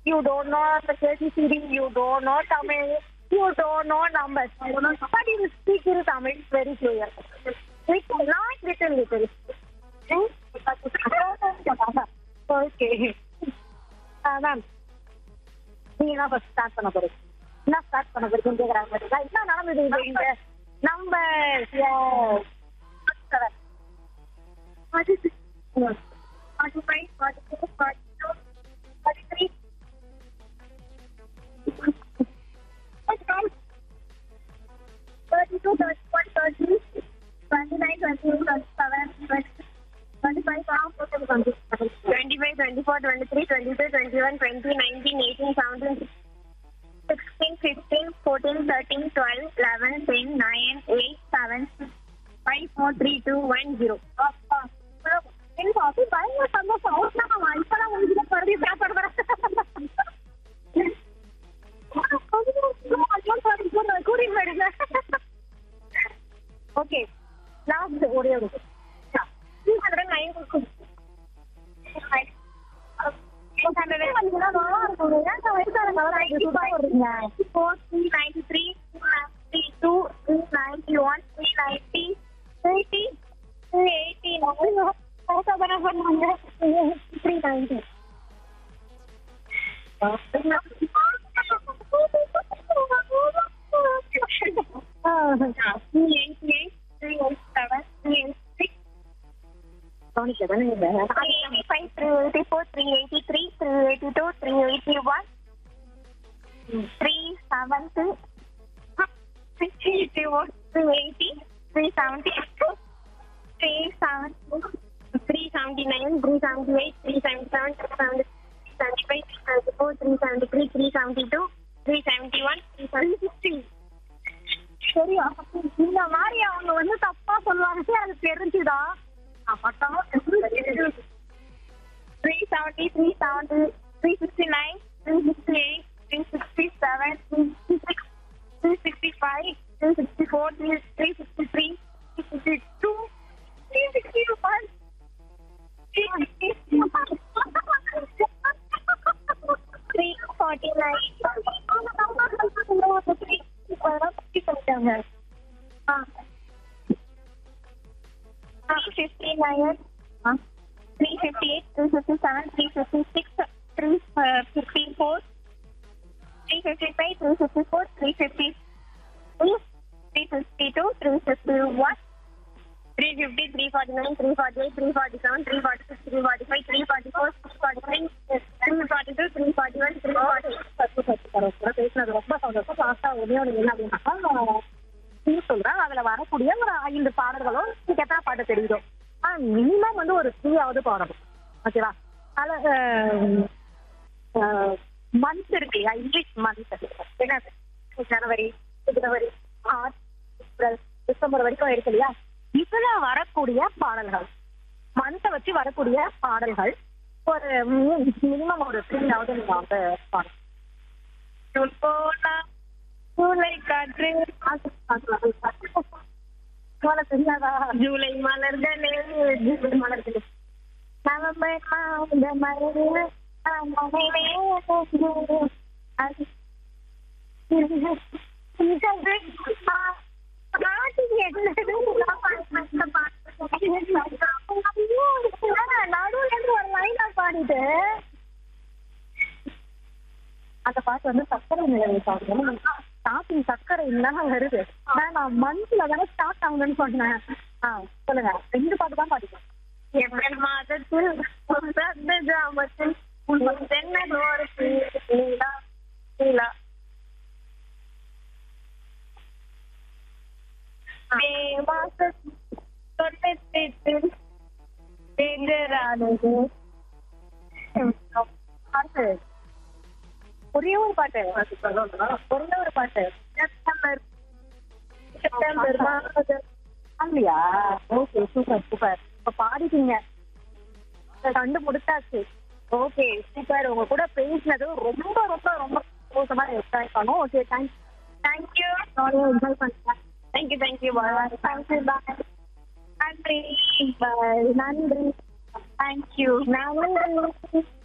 you don't know the KBCD, you don't know Tamil, you don't know numbers. But you speak in Tamil very clear. Little, not little, little. Hmm? Okay. Uh, ma'am, நீங்க தான் first start பண்ண போறீங்க என்ன start பண்ண போறீங்கன்னு கேக்குறாங்க பாத்தீங்களா என்ன நடந்தது இது இங்க number seven forty six forty five forty four forty two forty three thirty two thirty one thirty twenty nine twenty eight twenty seven twenty five twenty twenty five twenty four twenty three twenty two twenty one twenty nineteen eighteen seventeen sixteen fifteen fourteen thirteen twelve eleven ten nine eight seven five four three two one zero எனக்கு அப்படி பயங்கர சந்தோஷம் அவசரமா இப்பதான் உங்களுக்கு மறுபடியும் paper கூட்டிட்டு போயிடுங்க ஓகே லாஸ்ட் ஒரே ஒரு two hundred nine four three ninety three three two three ninety one three ninety eighty eighty three ninety three eighty eight three eight seven three eight six கவனிக்க தானே இல்லை three eighty five three eighty four three eighty three three eighty two three eighty one three seventh six eighty one three eighty three seventy three seven three seventy nine three seventy eight three seventy seven three seventy seventy five three seventy four three seventy three three seventy two three seventy one three seventy sixty சரியா இந்த மாதிரி அவங்க வந்து தப்பா சொல்லுவாங்க அது தெரிஞ்சுதான் பட்டாலும் three seventy three seventy three sixty nine three sixty eight three sixty seven three sixty six three sixty five three sixty four three three sixty three three sixty two three sixty one three forty nine three fifty nine three fifty eight three fifty seven three fifty six three fifty four three fifty five three fifty four three fifty three fifty two three fifty one three fifty three forty nine three forty eight three forty seven three forty six three forty five three forty four three forty three three forty two three forty one three forty பேசினது ரொம்ப சந்தோஷம் லாஸ்டா ஒரே ஒரு என்ன அப்படின்னாக்கா நீ சொல்றேன் அதுல வரக்கூடிய ஒரு ஐந்து பாடல்களும் நீக்கு எத்தனை பாட்டு தெரியுதோ ஆ மினிமம் வந்து ஒரு த்ரீயாவது பாடணும் ஓகேவா அதுல மந்த் இருக்கு இல்லையா இங்கிலீஷ் மந்த் என்னது ஜனவரி பிப்ரவரி மார்ச் ஏப்ரல் டிசம்பர் வரைக்கும் இருக்கு இல்லையா இதுல வரக்கூடிய பாடல்கள் மந்த்தை வச்சு வரக்கூடிய பாடல்கள் ஒரு மினிமம் ஒரு த்ரீயாவது நீங்க வந்து பாடணும் போனா ஜூலை காற்று போல தெரியாதா ஜூலை மலர்களே ஜூலை மலர்களே நவம்பர் மாத மலர்களே மனமே அது நடுவுல இருந்து ஒரு லைனா பாடிட்டு அந்த பாட்டு வந்து சர்க்கரை நிலவை பாடுறோம் ஸ்டார்டிங் சர்க்கரை இல்லாம வருது ஆனா நான் மந்த்ல தானே ஸ்டார்ட் ஆகுதுன்னு சொன்னேன் ஆ சொல்லுங்க ரெண்டு பாட்டு தான் பாடிப்பேன் ஏப்ரல் மாதத்தில் வந்த ஜாமத்தில் தென்னதோர நீலா நீலா மே மாசத்தில் தொண்ணூத்தெட்டு தேங்கரானது பாட்டு ஒரே ஒரு பாட்டு ஒரே ஒரு பாட்டு செப்டம்பர் செப்டம்பர் மாதம் அப்படியா ஓகே சூப்பர் சூப்பர் இப்ப பாடிட்டீங்க கண்டுபிடிச்சாச்சு ஓகே சூப்பர் உங்க கூட பேசினது ரொம்ப ரொம்ப ரொம்ப சந்தோஷமா என்ஜாய் பண்ணோம் ஓகே தேங்க்ஸ் தேங்க்யூ என்ஜாய் பண்ணுறேன் thank you thank you bye thank you bye நன்றி பாய் நன்றி தேங்க்யூ நன்றி